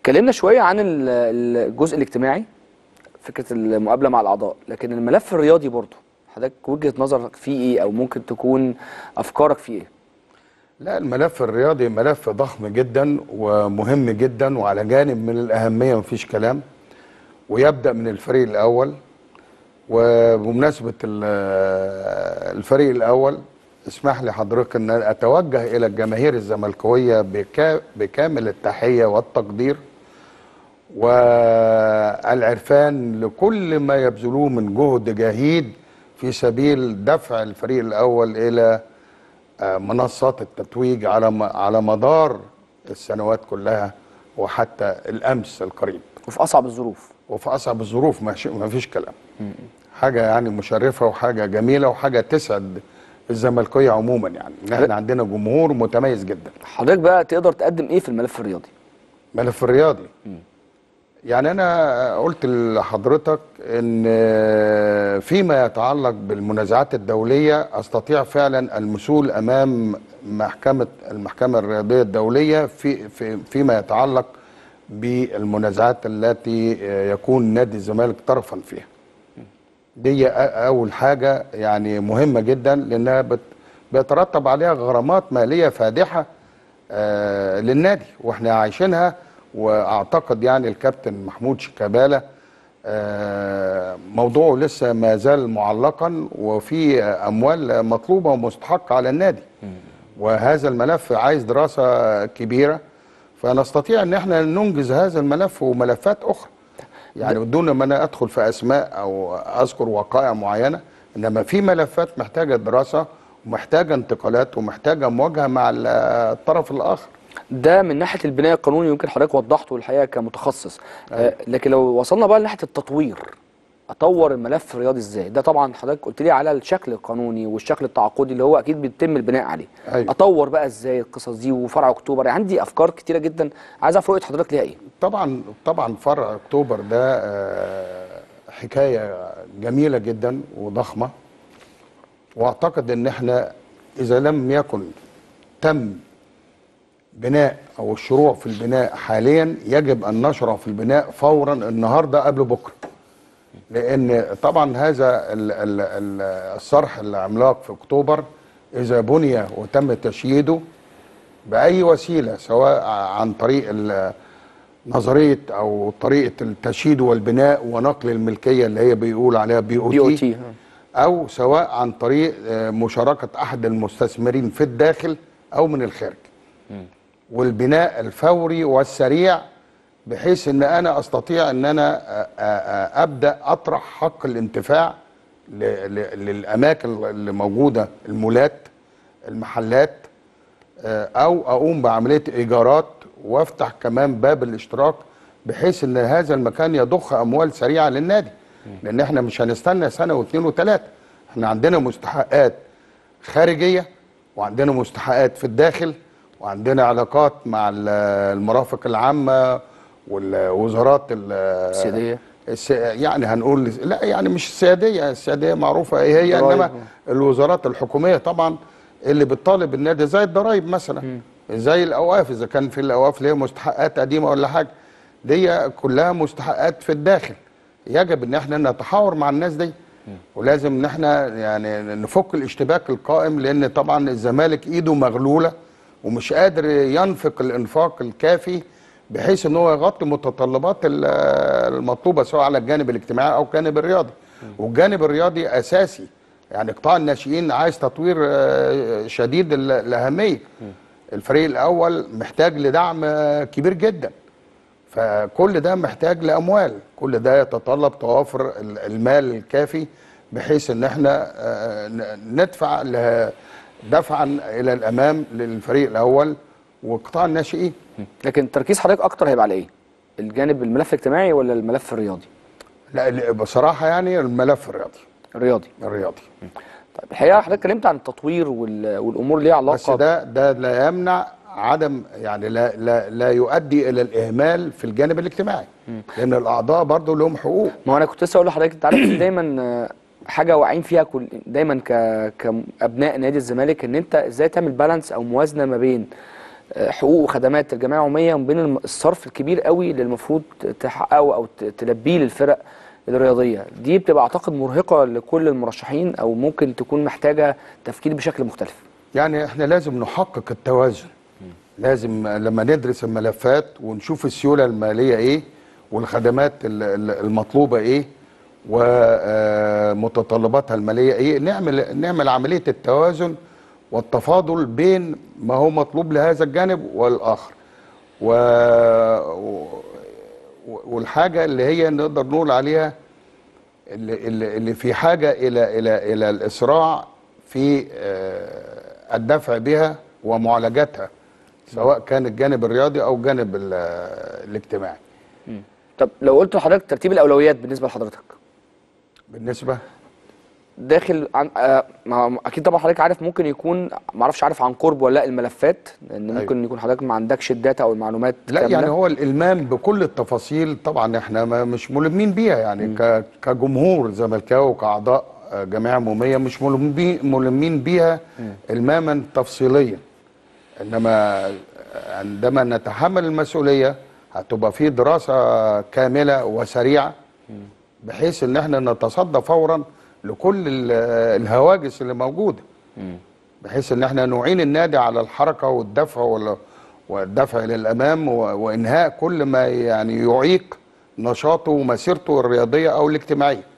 اتكلمنا شويه عن ال- الجزء الاجتماعي فكره المقابله مع الاعضاء لكن الملف الرياضي برضه حضرتك وجهه نظرك فيه ايه او ممكن تكون افكارك فيه ايه لا الملف الرياضي ملف ضخم جدا ومهم جدا وعلى جانب من الأهمية مفيش كلام ويبدأ من الفريق الأول وبمناسبة ال- الفريق الأول اسمح لي حضرتك أن أتوجه إلى الجماهير الزملكاوية بكا- بكامل التحية والتقدير والعرفان لكل ما يبذلوه من جهد جهيد في سبيل دفع الفريق الأول إلى آه، منصات التتويج على م- على مدار السنوات كلها وحتى الامس القريب وفي اصعب الظروف وفي اصعب الظروف ما ش- ما فيش كلام حاجه يعني مشرفه وحاجه جميله وحاجه تسعد الزملكاويه عموما يعني ان احنا عندنا جمهور متميز جدا حضرتك بقى تقدر تقدم ايه في الملف الرياضي ملف الرياضي يعني انا قلت لحضرتك ان فيما يتعلق بالمنازعات الدوليه استطيع فعلا المثول امام محكمه المحكمه الرياضيه الدوليه في في فيما يتعلق بالمنازعات التي يكون نادي الزمالك طرفا فيها دي أ- اول حاجه يعني مهمه جدا لانها بت بيترتب عليها غرامات ماليه فادحه آه للنادي واحنا عايشينها واعتقد يعني الكابتن محمود شيكابالا آه موضوعه لسه ما زال معلقا وفي اموال مطلوبه ومستحقه على النادي وهذا الملف عايز دراسه كبيره فنستطيع ان احنا ننجز هذا الملف وملفات اخرى يعني دون ما انا ادخل في اسماء او اذكر وقائع معينه انما في ملفات محتاجه دراسه ومحتاجه انتقالات ومحتاجه مواجهه مع ال- الطرف الاخر ده من ناحيه البناء القانوني يمكن حضرتك وضحته الحقيقه كمتخصص آه لكن لو وصلنا بقى لناحيه التطوير اطور الملف الرياضي ازاي ده طبعا حضرتك قلت لي على الشكل القانوني والشكل التعاقدي اللي هو اكيد بيتم البناء عليه أيوة. اطور بقى ازاي القصص دي وفرع اكتوبر يعني عندي افكار كتيره جدا عايز اعرف رؤيه حضرتك ليها ايه طبعا طبعا فرع اكتوبر ده آه، حكايه جميله جدا وضخمه واعتقد ان احنا اذا لم يكن تم بناء او الشروع في البناء حاليا يجب ان نشرع في البناء فورا النهارده قبل بكره لان طبعا هذا ال- ال- ال- الصرح العملاق في اكتوبر اذا بني وتم تشييده باي وسيله سواء عن طريق ال- نظريه او طريقه التشييد والبناء ونقل الملكيه اللي هي بيقول عليها بي او بي او تي تي او سواء عن طريق آه، مشاركه احد المستثمرين في الداخل او من الخارج والبناء الفوري والسريع بحيث ان انا استطيع ان انا آه، آه، آه، ابدا اطرح حق الانتفاع ل- ل- للاماكن اللي موجوده المولات المحلات آه، او اقوم بعمليه ايجارات وافتح كمان باب الاشتراك بحيث ان هذا المكان يضخ اموال سريعه للنادي لان احنا مش هنستنى سنه واثنين وثلاثه احنا عندنا مستحقات خارجيه وعندنا مستحقات في الداخل وعندنا علاقات مع ال- المرافق العامه والوزارات ال- السيادية. الس... يعني هنقول لا يعني مش السياديه السياديه معروفه ايه هي الضرايب. انما الوزارات الحكوميه طبعا اللي بتطالب النادي زي الضرايب مثلا زي الاوقاف اذا كان في الاوقاف اللي هي مستحقات قديمه ولا حاجه دي كلها مستحقات في الداخل يجب ان احنا نتحاور مع الناس دي ولازم ان احنا يعني نفك الاشتباك القائم لان طبعا الزمالك ايده مغلوله ومش قادر ينفق الانفاق الكافي بحيث ان هو يغطي متطلبات ال- المطلوبه سواء على الجانب الاجتماعي او الجانب الرياضي والجانب الرياضي اساسي يعني قطاع الناشئين عايز تطوير آه، شديد ال- الاهميه الفريق الاول محتاج لدعم آه، كبير جدا فكل ده محتاج لاموال كل ده يتطلب توافر ال- المال الكافي بحيث ان احنا آه، ن- ندفع ل- دفعا الى الامام للفريق الاول وقطاع الناشئين لكن تركيز حضرتك اكتر هيبقى على ايه الجانب الملف الاجتماعي ولا الملف الرياضي لا ل- بصراحه يعني الملف الرياضي الرياضي الرياضي طيب الحقيقه حضرتك اتكلمت عن التطوير وال- والامور اللي ليها بس علاقه ده ده لا يمنع عدم يعني لا لا لا يؤدي الى الاهمال في الجانب الاجتماعي لان الاعضاء برضه لهم حقوق ما هو انا كنت لسه اقول لحضرتك انت عارف في دايما آه، حاجه واقعين فيها كل دايما ك كابناء نادي الزمالك ان انت ازاي تعمل بالانس او موازنه ما بين آه، حقوق وخدمات الجمعيه العموميه وبين الم- الصرف الكبير قوي اللي المفروض تحققه او ت- تلبيه للفرق الرياضيه دي بتبقى اعتقد مرهقه لكل المرشحين او ممكن تكون محتاجه تفكير بشكل مختلف يعني احنا لازم نحقق التوازن لازم لما ندرس الملفات ونشوف السيوله الماليه ايه والخدمات ال- ال- المطلوبه ايه ومتطلباتها الماليه ايه نعمل نعمل عمليه التوازن والتفاضل بين ما هو مطلوب لهذا الجانب والاخر و... و- والحاجه اللي هي نقدر نقول عليها اللي, اللي اللي في حاجه الى الى الى الاسراع في آه، الدفع بها ومعالجتها سواء كان الجانب الرياضي او الجانب ال- الاجتماعي طب لو قلت لحضرتك ترتيب الاولويات بالنسبه لحضرتك بالنسبه داخل عن آه ما اكيد طبعا حضرتك عارف ممكن يكون ما اعرفش عارف عن قرب ولا لا الملفات لان أيوة. ممكن يكون حضرتك ما عندكش الداتا او المعلومات لا كاملة. يعني هو الالمام بكل التفاصيل طبعا احنا ما مش ملمين بيها يعني ك- كجمهور زملكاوي وكاعضاء آه، جمعيه عموميه مش ملمين ملمين بيها الماما تفصيليا انما عندما نتحمل المسؤوليه هتبقى في دراسه كامله وسريعه بحيث ان احنا نتصدى فورا لكل ال- الهواجس اللي موجوده بحيث ان احنا نعين النادي على الحركه والدفع وال- والدفع للامام و- وانهاء كل ما يعني يعيق نشاطه ومسيرته الرياضيه او الاجتماعيه